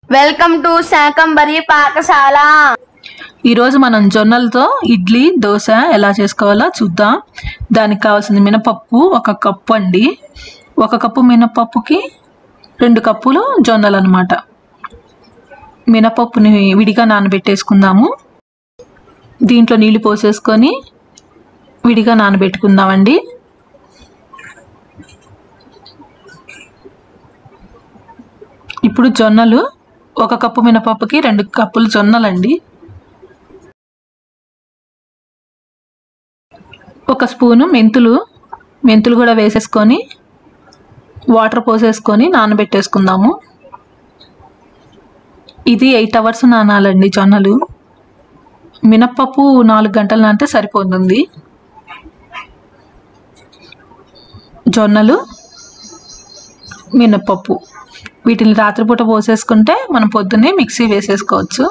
welcome to Shakambari పాకశాల ఈరోజు మనం జొన్నలతో ఇడ్లీ దోశ ఎలా చేసుకోవాలో చూద్దాం దానికి కావాల్సిన మినపప్పు ఒక కప్పు అండి ఒక కప్పు మినపప్పుకి రెండు కప్పులు జొన్నలు అనమాట మినపప్పుని విడిగా నానబెట్టేసుకుందాము దీంట్లో నీళ్లు పోసేసుకొని విడిగా నానబెట్టుకుందామండి ఇప్పుడు జొన్నలు ఒక కప్పు మినపప్పుకి రెండు కప్పులు జొన్నలండి ఒక స్పూను మెంతులు మెంతులు కూడా వేసేసుకొని వాటర్ పోసేసుకొని నానబెట్టేసుకుందాము ఇది ఎయిట్ అవర్స్ నానాలండి జొన్నలు మినప్పప్పు నాలుగు గంటలు నానితే సరిపోతుంది జొన్నలు మినప్పప్పు వీటిని రాత్రిపూట పోసేసుకుంటే మనం పొద్దున్నే మిక్సీ వేసేసుకోవచ్చు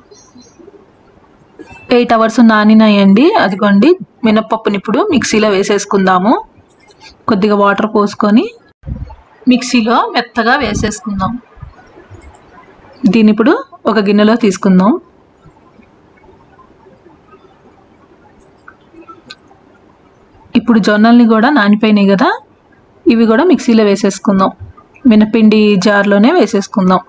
ఎయిట్ అవర్స్ నానినాయండి అదిగోండి మినప్పప్పుని ఇప్పుడు మిక్సీలో వేసేసుకుందాము కొద్దిగా వాటర్ పోసుకొని మిక్సీలో మెత్తగా వేసేసుకుందాం దీన్ని ఇప్పుడు ఒక గిన్నెలో తీసుకుందాం ఇప్పుడు జొన్నల్ని కూడా నానిపోయినాయి కదా ఇవి కూడా మిక్సీలో వేసేసుకుందాం మినపిండి జార్లోనే వేసేసుకుందాం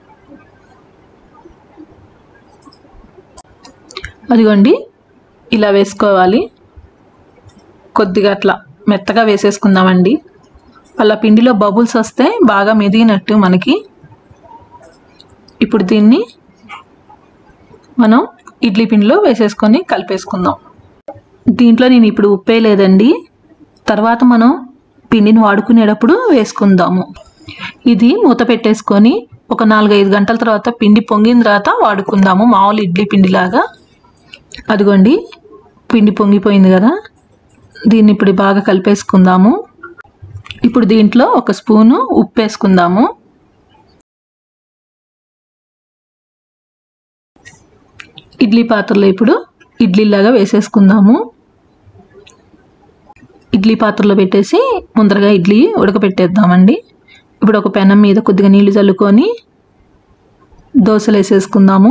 అదిగోండి ఇలా వేసుకోవాలి కొద్దిగా అట్లా మెత్తగా వేసేసుకుందామండి అలా పిండిలో బబుల్స్ వస్తే బాగా మెదిగినట్టు మనకి ఇప్పుడు దీన్ని మనం ఇడ్లీ పిండిలో వేసేసుకొని కలిపేసుకుందాం దీంట్లో నేను ఇప్పుడు ఉప్పే లేదండి తర్వాత మనం పిండిని వాడుకునేటప్పుడు వేసుకుందాము ఇది మూత పెట్టేసుకొని ఒక నాలుగైదు గంటల తర్వాత పిండి పొంగిన తర్వాత వాడుకుందాము మామూలు ఇడ్లీ పిండిలాగా అదిగోండి పిండి పొంగిపోయింది కదా దీన్ని ఇప్పుడు బాగా కలిపేసుకుందాము ఇప్పుడు దీంట్లో ఒక స్పూను ఉప్పు వేసుకుందాము ఇడ్లీ పాత్రలో ఇప్పుడు ఇడ్లీలాగా వేసేసుకుందాము ఇడ్లీ పాత్రలో పెట్టేసి ముందరగా ఇడ్లీ ఉడకపెట్టేద్దామండి ఇప్పుడు ఒక పెనం మీద కొద్దిగా నీళ్లు చల్లుకొని దోశలు వేసేసుకుందాము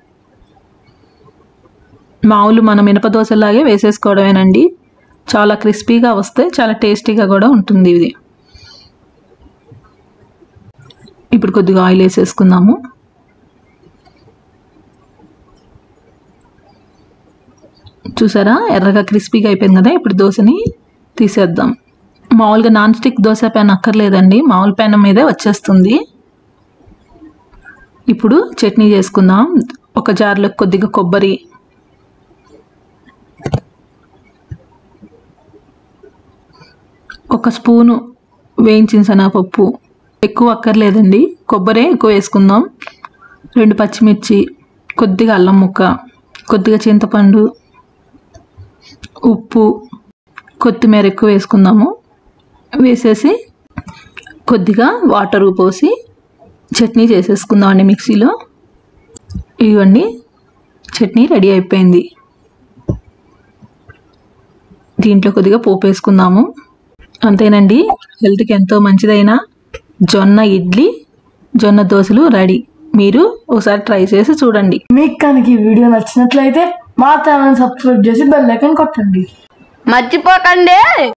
మామూలు మన మినప దోశలాగే వేసేసుకోవడమేనండి చాలా క్రిస్పీగా వస్తే చాలా టేస్టీగా కూడా ఉంటుంది ఇది ఇప్పుడు కొద్దిగా ఆయిల్ వేసేసుకుందాము చూసారా ఎర్రగా క్రిస్పీగా అయిపోయింది కదా ఇప్పుడు దోశని తీసేద్దాం మామూలుగా నాన్ స్టిక్ దోశ ప్యాన్ అక్కర్లేదండి మామూలు ప్యాన్ మీదే వచ్చేస్తుంది ఇప్పుడు చట్నీ చేసుకుందాం ఒక జార్లో కొద్దిగా కొబ్బరి ఒక స్పూను వేయించిన శనగపప్పు ఎక్కువ అక్కర్లేదండి కొబ్బరే ఎక్కువ వేసుకుందాం రెండు పచ్చిమిర్చి కొద్దిగా అల్లం ముక్క కొద్దిగా చింతపండు ఉప్పు కొత్తిమీర ఎక్కువ వేసుకుందాము వేసేసి కొద్దిగా వాటర్ పోసి చట్నీ చేసేసుకుందామండి మిక్సీలో ఇవ్వండి చట్నీ రెడీ అయిపోయింది దీంట్లో కొద్దిగా పోపు వేసుకుందాము అంతేనండి హెల్త్కి ఎంతో మంచిదైన జొన్న ఇడ్లీ జొన్న దోశలు రెడీ మీరు ఒకసారి ట్రై చేసి చూడండి మీకు కనుక ఈ వీడియో నచ్చినట్లయితే మా ఛానల్ సబ్స్క్రైబ్ చేసి బెల్ ఐకాన్ కొట్టండి మర్చిపోకండి